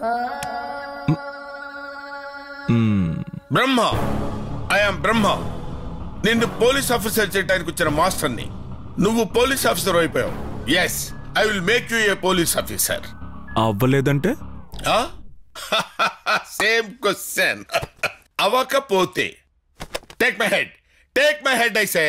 బ్రహ్మ I'm బ్రహ్మ నిన్ను police officer చేయడానికి వచ్చిన మాస్టర్ని నువ్వు పోలీస్ ఆఫీసర్ అయిపోయావు yes I will make you a police officer అవ్వలేదంటే సేమ్ క్వశ్చన్ అవ్వకపోతే take my head take my head ఐసే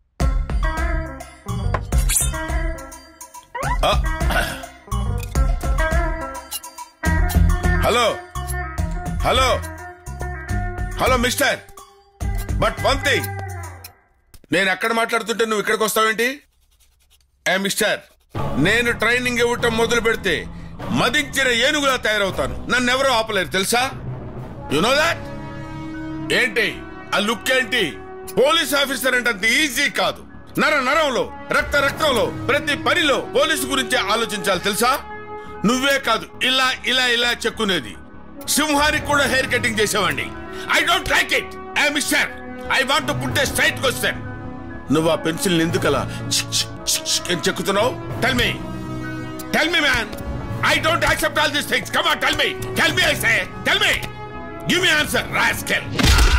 hello hello hello mister but one thing నేను ఎక్కడ మాట్లాడుతుంటే నువ్వు ఇక్కడికి వస్తావేంటి ఏ మిస్టర్ నేను ట్రైనింగ్ ఇవ్వటం మొదలు పెడితే మదించిన ఏనుగులా తయారవుతాను నన్ను ఎవరో ఆపలేరు తెలుసా యు నో దాట్ ఏంటి ఆ లుక్ ఏంటి పోలీస్ ఆఫీసర్ అంటే అంత ఈజీ కాదు నర నరంలో రక్త రక్తంలో ప్రతి పనిలో పోలీసు గురించి ఆలోచించాలి తెలుసా నువ్వే కాదు ఇలా ఇలా ఇలా చెక్కునేది సింహానికి కూడా హెయిర్ కటింగ్ చేసేవాడిని I don't like it I mister I want put straight question నువ్వు ఆ పెన్సిల్ ఎందుకు అలా చిక్ చిక్ చిక్ చిక్ అని చెక్కుతున్నావు tell me tell me man I don't accept all these things come on tell me tell me I say tell me give me answer rascal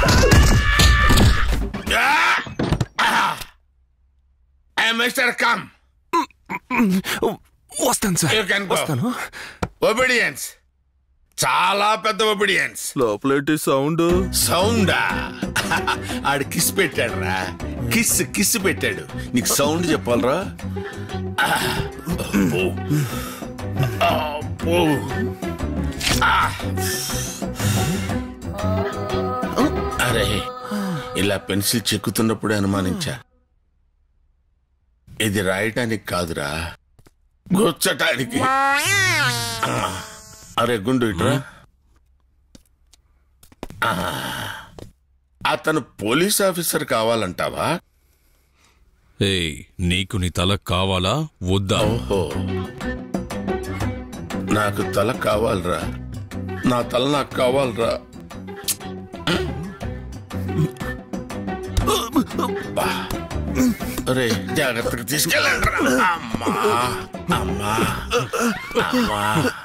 I mister come వస్తాను సార్ యూ కెన్ గో వస్తాను obedience చాలా పెద్ద obedience లోపలేటి sound సౌండా ఆడు kiss పెట్టాడు రా kiss kiss పెట్టాడు నీకు sound చెప్పాలరా అబ్బో. అబ్బో. ఆ. అరే ఇలా పెన్సిల్ చెక్కుతున్నప్పుడే అనుమానించా ఇది రాయటానికి కాదురా గుచ్చటానికి ఆ. అరే గుండు ఇట్రా ఆ. అతను పోలీస్ ఆఫీసర్ కావాలంటావా ఏయ్ నీకు నీ తల కావాలా వద్దా ఓహో నాకు తల కావాలరా నా తల నాకు కావాలరా బా. అరే జాగ్రత్తగా తీసుకెళ్ళండి అమ్మా అమ్మా అమ్మా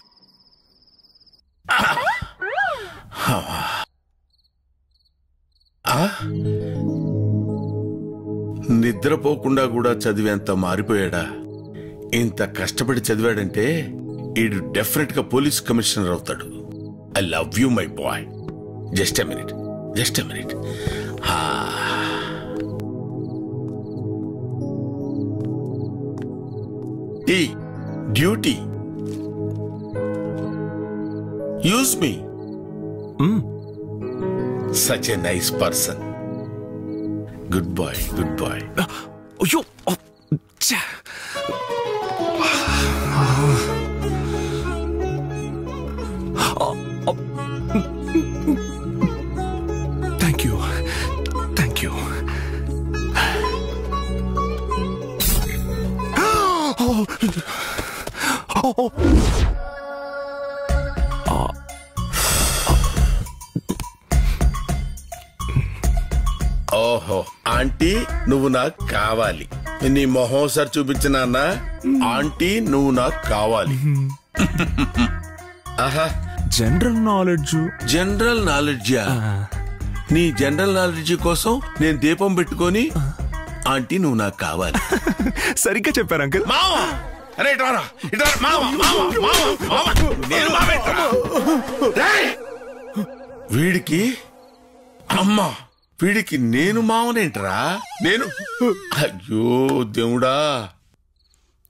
ఆ? నిద్రపోకుండా కూడా చదివేంత మారిపోయాడా ఇంత కష్టపడి చదివాడంటే ఈడు డెఫినెట్ గా పోలీస్ కమిషనర్ అవుతాడు I love you my boy just a minute just a minute tea duty use me such a nice person good boy good boy అయ్యో అ, ఛే. థ్యాంక్ యూ థ్యాంక్ యూ ఓహో ఆంటీ నువ్వు నాకు కావాలి నీ మొహం సార్ చూపించిన అన్న ఆంటీ నువ్వు నాకు కావాలి ఆహా జనరల్ నాలెడ్జ్ జనరల్ నాలెడ్జా నీ జనరల్ నాలెడ్జ్ కోసం నేను దీపం పెట్టుకొని ఆంటీ నువ్వు నాకు కావాలి సరిగ్గా చెప్పారు అంకుల్ మావా అరే ఇటు రారా, ఇటు రారా, మావా, మావా, మావా, మావా. నేను మావేంట్రా? రేయ్! వీడికి అమ్మా వీడికి నేను మావనేంట్రా నేను అయ్యో దేవుడా